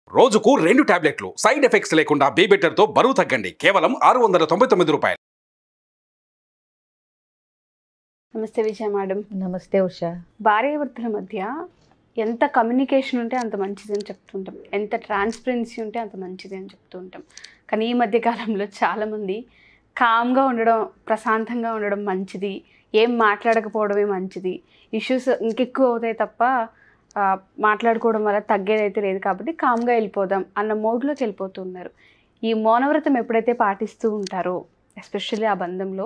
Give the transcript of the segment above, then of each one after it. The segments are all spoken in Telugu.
రోజుకు రెండు టాబ్లెట్లు సైడ్ ఎఫెక్ట్స్ లేకుండా బీబెటర్ తో బరువు తగ్గండి కేవలం ఆరు వందల తొంభై తొమ్మిది రూపాయలు నమస్తే విజయ మేడం నమస్తే ఉషా భార్యాభర్తల మధ్య ఎంత కమ్యూనికేషన్ ఉంటే అంత మంచిది అని చెప్తుంటాం ఎంత ట్రాన్స్పరెన్సీ ఉంటే అంత మంచిది అని చెప్తూ ఉంటాం కానీ ఈ మధ్య కాలంలో చాలామంది కామ్గా ఉండడం ప్రశాంతంగా ఉండడం మంచిది ఏం మాట్లాడకపోవడమే మంచిది ఇష్యూస్ ఇంకెక్కువ అవుతాయి తప్ప ఆ, మాట్లాడుకోవడం వల్ల తగ్గేదైతే లేదు కాబట్టి కామ్గా వెళ్ళిపోదాం అన్న మోడ్లోకి వెళ్ళిపోతున్నారు ఈ మౌనవ్రతం ఎప్పుడైతే పాటిస్తూ ఉంటారో ఎస్పెషల్లీ ఆ బంధంలో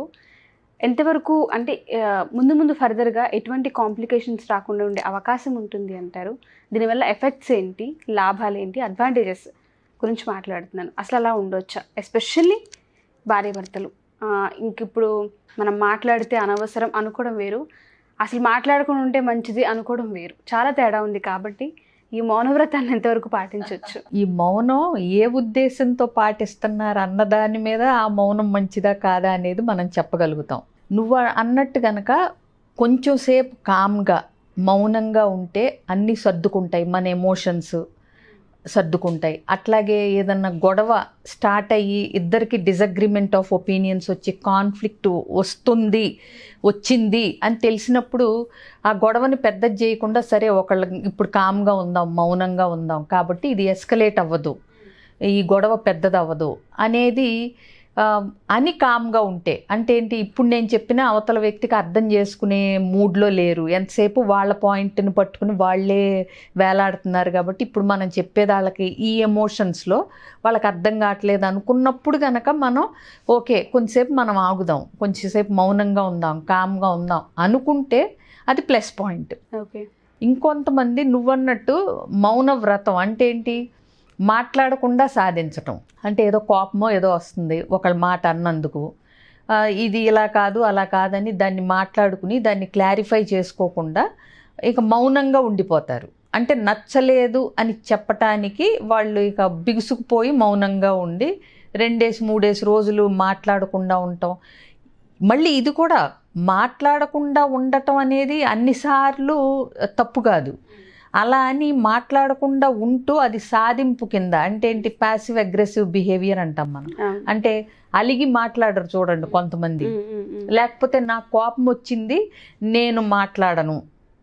ఎంతవరకు అంటే ఆ, ముందు ముందు ఫర్దర్గా ఎటువంటి కాంప్లికేషన్స్ రాకుండా ఉండే అవకాశం ఉంటుంది అంటారు దీనివల్ల ఎఫెక్ట్స్ ఏంటి లాభాలు ఏంటి అడ్వాంటేజెస్ గురించి మాట్లాడుతున్నాను అసలు అలా ఉండొచ్చా ఎస్పెషల్లీ భార్యాభర్తలు ఆ, ఇంక ఇప్పుడు మనం మాట్లాడితే అనవసరం అనుకోవడం వేరు అసలు మాట్లాడకుండా ఉంటే మంచిది అనుకోవడం వేరు చాలా తేడా ఉంది కాబట్టి ఈ మౌనవ్రతాన్ని ఎంతవరకు పాటించవచ్చు ఈ మౌనం ఏ ఉద్దేశంతో పాటిస్తున్నారు అన్నదాని మీద ఆ మౌనం మంచిదా కాదా అనేది మనం చెప్పగలుగుతాం నువ్వు అన్నట్టు గనక కొంచెం సేపు కామ్గా మౌనంగా ఉంటే అన్నీ సర్దుకుంటాయి మన ఎమోషన్స్ సర్దుకుంటాయి అట్లాగే ఏదన్నా గొడవ స్టార్ట్ అయ్యి ఇద్దరికి డిసగ్రిమెంట్ ఆఫ్ ఒపీనియన్స్ వచ్చి కాన్ఫ్లిక్ట్ వస్తుంది వచ్చింది అని తెలిసినప్పుడు ఆ గొడవని పెద్దది చేయకుండా సరే ఒకళ్ళ ఇప్పుడు కామ్గా ఉందాం మౌనంగా ఉందాం కాబట్టి ఇది ఎస్కలేట్ అవ్వదు ఈ గొడవ పెద్దది అవ్వదు అనేది ఆ, అని కామ్గా ఉంటే అంటే ఏంటి ఇప్పుడు నేను చెప్పిన అవతల వ్యక్తికి అర్థం చేసుకునే మూడ్లో లేరు ఎంతసేపు వాళ్ళ పాయింట్ని పట్టుకుని వాళ్ళే వేలాడుతున్నారు కాబట్టి ఇప్పుడు మనం చెప్పేది వాళ్ళకి ఈ ఎమోషన్స్లో వాళ్ళకి అర్థం కావట్లేదు అనుకున్నప్పుడు కనుక మనం ఓకే కొంచెంసేపు మనం ఆగుదాం కొంచెంసేపు మౌనంగా ఉందాం కామ్గా ఉందాం అనుకుంటే అది ప్లస్ పాయింట్ ఓకే ఇంకొంతమంది నువ్వన్నట్టు మౌన వ్రతం అంటే ఏంటి మాట్లాడకుండా సాధించటం అంటే ఏదో కోపమో ఏదో వస్తుంది ఒకళ్ళ మాట అన్నందుకు ఆ, ఇది ఇలా కాదు అలా కాదని దాన్ని మాట్లాడుకుని దాన్ని క్లారిఫై చేసుకోకుండా ఇక మౌనంగా ఉండిపోతారు అంటే నచ్చలేదు అని చెప్పటానికి వాళ్ళు ఇక బిగుసుకుపోయి మౌనంగా ఉండి రెండేసి మూడేసి రోజులు మాట్లాడకుండా ఉండటం మళ్ళీ ఇది కూడా మాట్లాడకుండా ఉండటం అనేది అన్నిసార్లు తప్పు కాదు అలా అని మాట్లాడకుండా ఉంటూ అది సాధింపు కింద అంటే ఏంటి ప్యాసివ్ అగ్రెసివ్ బిహేవియర్ అంటాం మనం అంటే అలిగి మాట్లాడరు చూడండి కొంతమంది లేకపోతే నా కోపం వచ్చింది నేను మాట్లాడను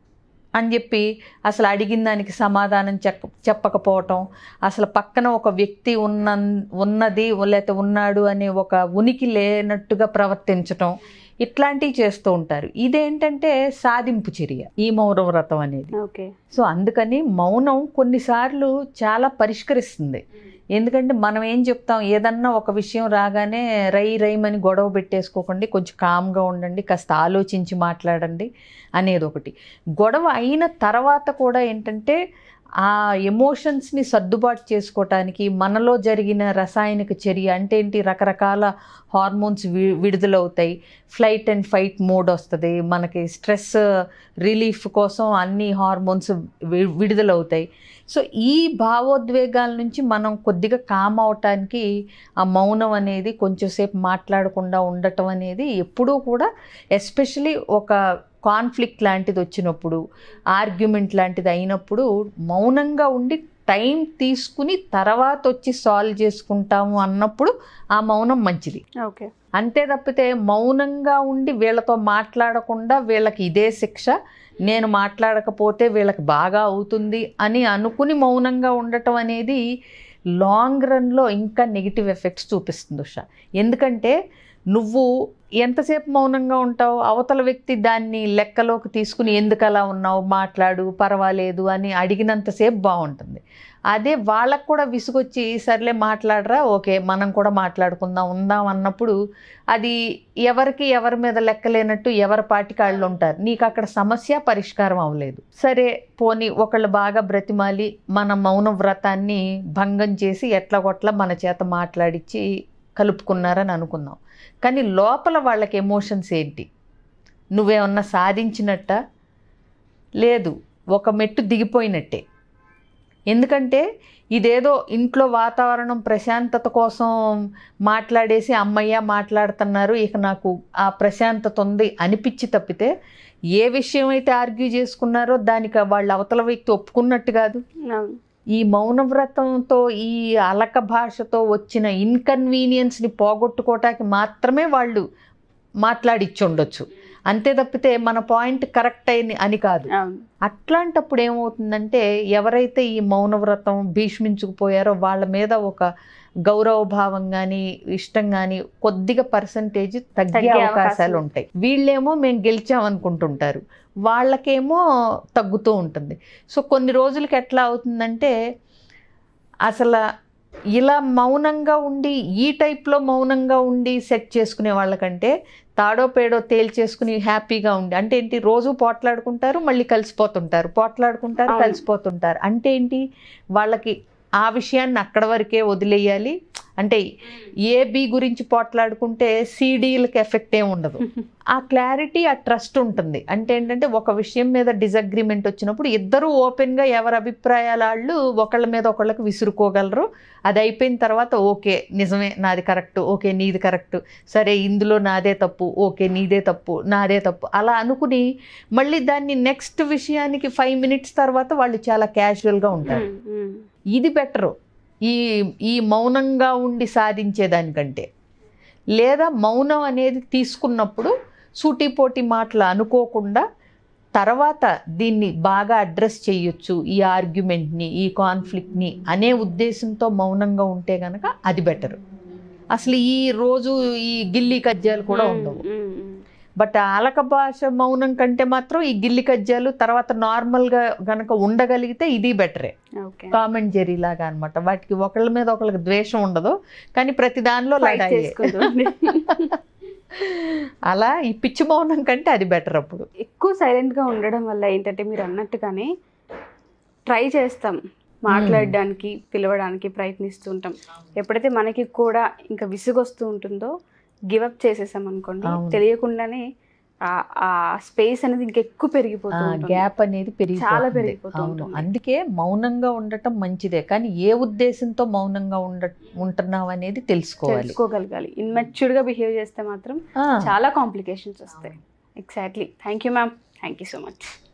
అని చెప్పి అసలు అడిగిన దానికి సమాధానం చెక్క చెప్పకపోవటం అసలు పక్కన ఒక వ్యక్తి ఉన్న ఉన్నది లేకపోతే ఉన్నాడు అనే ఒక ఉనికి లేనట్టుగా ప్రవర్తించటం ఇట్లాంటివి చేస్తూ ఉంటారు ఇదేంటంటే సాధింపు చర్య ఈ మౌన వ్రతం అనేది ఓకే సో అందుకని మౌనం కొన్నిసార్లు చాలా పరిష్కరిస్తుంది ఎందుకంటే మనం ఏం చెప్తాం ఏదన్నా ఒక విషయం రాగానే రై రైమని గొడవ పెట్టేసుకోకండి కొంచెం కామ్గా ఉండండి కాస్త ఆలోచించి మాట్లాడండి అనేది ఒకటి గొడవ అయిన తర్వాత కూడా ఏంటంటే ఆ ఎమోషన్స్ని సర్దుబాటు చేసుకోవటానికి మనలో జరిగిన రసాయనిక చర్య అంటే ఏంటి రకరకాల హార్మోన్స్ వి విడుదలవుతాయి ఫ్లైట్ అండ్ ఫైట్ మోడ్ వస్తుంది మనకి స్ట్రెస్ రిలీఫ్ కోసం అన్ని హార్మోన్స్ వి- విడుదలవుతాయి సో ఈ భావోద్వేగాల నుంచి మనం కొద్దిగా కామ్ అవటానికి ఆ మౌనం అనేది కొంచెంసేపు మాట్లాడకుండా ఉండటం అనేది ఎప్పుడూ కూడా ఎస్పెషలీ ఒక కాన్ఫ్లిక్ట్ లాంటిది వచ్చినప్పుడు ఆర్గ్యుమెంట్ లాంటిది అయినప్పుడు మౌనంగా ఉండి టైం తీసుకుని తర్వాత వచ్చి సాల్వ్ చేసుకుంటాము అన్నప్పుడు ఆ మౌనం మంచిది ఓకే అంతే తప్పితే మౌనంగా ఉండి వీళ్ళతో మాట్లాడకుండా వీళ్ళకి ఇదే శిక్ష నేను మాట్లాడకపోతే వీళ్ళకి బాగా అవుతుంది అని అనుకుని మౌనంగా ఉండటం అనేది లాంగ్ రన్లో ఇంకా నెగిటివ్ ఎఫెక్ట్స్ చూపిస్తుంది ఉషా ఎందుకంటే నువ్వు ఎంతసేపు మౌనంగా ఉంటావు అవతల వ్యక్తి దాన్ని లెక్కలోకి తీసుకుని ఎందుకు అలా ఉన్నావు మాట్లాడు పర్వాలేదు అని అడిగినంతసేపు బాగుంటుంది అదే వాళ్ళకు కూడా విసుగొచ్చి సర్లే మాట్లాడరా ఓకే మనం కూడా మాట్లాడుకుందాం ఉందాం అన్నప్పుడు అది ఎవరికి ఎవరి మీద లెక్కలేనట్టు ఎవరి పాటికి వాళ్ళు ఉంటారు నీకు అక్కడ సమస్య పరిష్కారం అవ్వలేదు సరే పోనీ ఒకళ్ళు బాగా బ్రతిమాలి మన మౌన వ్రతాన్ని భంగం చేసి ఎట్లా కొట్లా మన చేత మాట్లాడిచ్చి కలుపుకున్నారని అనుకుందాం కానీ లోపల వాళ్ళకి ఎమోషన్స్ ఏంటి నువ్వేమన్నా సాధించినట్ట లేదు ఒక మెట్టు దిగిపోయినట్టే ఎందుకంటే ఇదేదో ఇంట్లో వాతావరణం ప్రశాంతత కోసం మాట్లాడేసి అమ్మయ్య మాట్లాడుతున్నారు ఇక నాకు ఆ ప్రశాంతత ఉంది అనిపించి తప్పితే ఏ విషయం అయితే ఆర్గ్యూ చేసుకున్నారో దానికి వాళ్ళు అవతల వ్యక్తి ఒప్పుకున్నట్టు కాదు అవును ఈ మౌనవ్రతంతో ఈ అలక భాషతో వచ్చిన ఇన్కన్వీనియన్స్ని పోగొట్టుకోవటానికి మాత్రమే వాళ్ళు మాట్లాడిచ్చి ఉండొచ్చు అంతే తప్పితే మన పాయింట్ కరెక్ట్ అయిన అని కాదు అవును అట్లాంటప్పుడు ఏమవుతుందంటే ఎవరైతే ఈ మౌనవ్రతం భీష్మించుకుపోయారో వాళ్ళ మీద ఒక గౌరవ భావం కానీ ఇష్టం కానీ కొద్దిగా పర్సంటేజ్ తగ్గే తగ్గే అవకాశాలు అవకాశం. ఉంటాయి వీళ్ళేమో మేము గెలిచాం అనుకుంటుంటారు వాళ్ళకేమో తగ్గుతూ ఉంటుంది సో కొన్ని రోజులకి ఎట్లా అవుతుందంటే అసలు ఇలా మౌనంగా ఉండి ఈ టైప్లో మౌనంగా ఉండి సెట్ చేసుకునే వాళ్ళకంటే తాడో పేడో తేల్చేసుకుని హ్యాపీగా ఉండి అంటే ఏంటి రోజు పోట్లాడుకుంటారు మళ్ళీ కలిసిపోతుంటారు పోట్లాడుకుంటారు అవును. కలిసిపోతుంటారు అంటే ఏంటి వాళ్ళకి ఆ విషయాన్ని అక్కడ వరకే వదిలేయాలి అంటే ఏ బి గురించి పోట్లాడుకుంటే సిడీలకి ఎఫెక్ట్ ఏమి ఉండదు ఆ క్లారిటీ ఆ ట్రస్ట్ ఉంటుంది అంటే ఏంటంటే ఒక విషయం మీద డిసగ్రిమెంట్ వచ్చినప్పుడు ఇద్దరూ ఓపెన్గా ఎవరి అభిప్రాయాల వాళ్ళు ఒకళ్ళ మీద ఒకళ్ళకి విసురుకోగలరు అది అయిపోయిన తర్వాత ఓకే నిజమే నాది కరెక్ట్ ఓకే నీది కరెక్ట్ సరే ఇందులో నాదే తప్పు ఓకే నీదే తప్పు నాదే తప్పు అలా అనుకుని మళ్ళీ దాన్ని నెక్స్ట్ విషయానికి ఫైవ్ మినిట్స్ తర్వాత వాళ్ళు చాలా క్యాజువల్గా ఉంటారు ఉమ్, ఉమ్. ఇది బెటరు ఈ ఈ మౌనంగా ఉండి సాధించేదానికంటే లేదా మౌనం అనేది తీసుకున్నప్పుడు సూటిపోటి మాటలు అనుకోకుండా తర్వాత దీన్ని బాగా అడ్రస్ చేయొచ్చు ఈ ఆర్గ్యుమెంట్ని ఈ కాన్ఫ్లిక్ట్ని అనే ఉద్దేశంతో మౌనంగా ఉంటే కనుక అది బెటరు అసలు ఈ రోజు ఈ గిల్లి కజ్జాలు కూడా ఉండవు ఉమ్, ఉమ్. బట్ ఆలక భాష మౌనం కంటే మాత్రం ఈ గిల్లి కజ్జాలు తర్వాత నార్మల్గా గనక ఉండగలిగితే ఇది బెటరే ఓకే కామెంట్ జెరీ లాగా అనమాట వాటికి ఒకళ్ళ మీద ఒకళ్ళకి ద్వేషం ఉండదు కానీ ప్రతి దానిలో ఫైట్ లడాయే. చేసుకుంటుంది అలా ఈ పిచ్చి మౌనం కంటే అది బెటర్ అప్పుడు ఎక్కువ సైలెంట్గా ఉండడం వల్ల ఏంటంటే మీరు అన్నట్టుగానే ట్రై చేస్తాం మాట్లాడడానికి పిలవడానికి ప్రయత్నిస్తుంటాం ఎప్పుడైతే మనకి కూడా ఇంకా విసుగొస్తూ ఉంటుందో గివప్ చేసేసాం అనుకోండి అవును. తెలియకుండానే ఆ- ఆ స్పేస్ అనేది ఇంకెక్కువ పెరిగిపోతూ ఉంటుంది. గ్యాప్ అనేది పెరిగి చాలా పెరిగిపోతూ అవును ఉంటుంది. అందుకే మౌనంగా ఉండటం మంచిదే కానీ ఏ ఉద్దేశంతో మౌనంగా ఉండ ఉంటున్నావు అనేది తెలుసుకోవాలి తెలుసుకోగలగాలి ఇన్మెచ్యూర్డ్ గా బిహేవ్ చేస్తే మాత్రం ఆ, చాలా కాంప్లికేషన్స్ వస్తాయి exactly thank you ma'am thank you so much